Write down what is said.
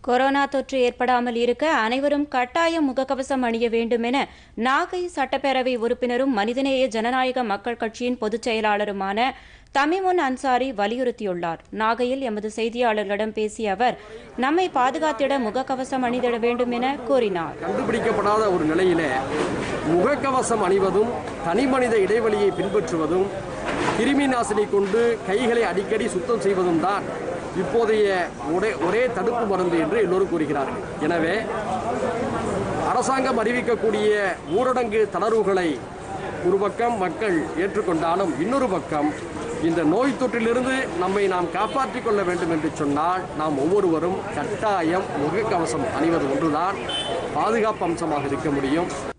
corona தொற்று ஏற்படாமல் இருக்க அனைவரும் கட்டாயம் முகக்கவசம் அணிய வேண்டும் என நாகை சட்டப்பேரவை உறுப்பினரும் மனிதநேய ஜனநாயக மக்கள் கட்சியின் பொதுச் செயலாளருமான தமிமுன் அன்சாரி வலியுறுத்தியுள்ளார் நாகையில் எமது செய்தியாளர்களிடம் பேசிய அவர் நம்மை பாதுகாத்திட முகக்கவசம் அணிதிட வேண்டும் என கூறினார் கண்டுபிடிக்கப்படாத ஒரு நிலையிலே முகக்கவசம் அணிவதும் தனிமனித இடைவெளியை பின்பற்றுவதும் கிருமி நாசினி கொண்டு கைகளை அடிக்கடி சுத்தம் செய்வதும் தான் இப்போதைய ஒரே ஒரே தடுப்பு மருந்து என்று எல்லோரும் கூறுகிறார்கள் எனவே அரசாங்கம் அறிவிக்கக்கூடிய ஊரடங்கு தளர்வுகளை ஒரு பக்கம் மக்கள் ஏற்றுக்கொண்டாலும் இன்னொரு பக்கம் இந்த நோய் தொற்றிலிருந்து நம்மை நாம் காப்பாற்றிக் கொள்ள வேண்டும் என்று சொன்னால் நாம் ஒவ்வொருவரும் கட்டாயம் முகக்கவசம் அணிவது ஒன்றுதான் பாதுகாப்பு அம்சமாக இருக்க முடியும்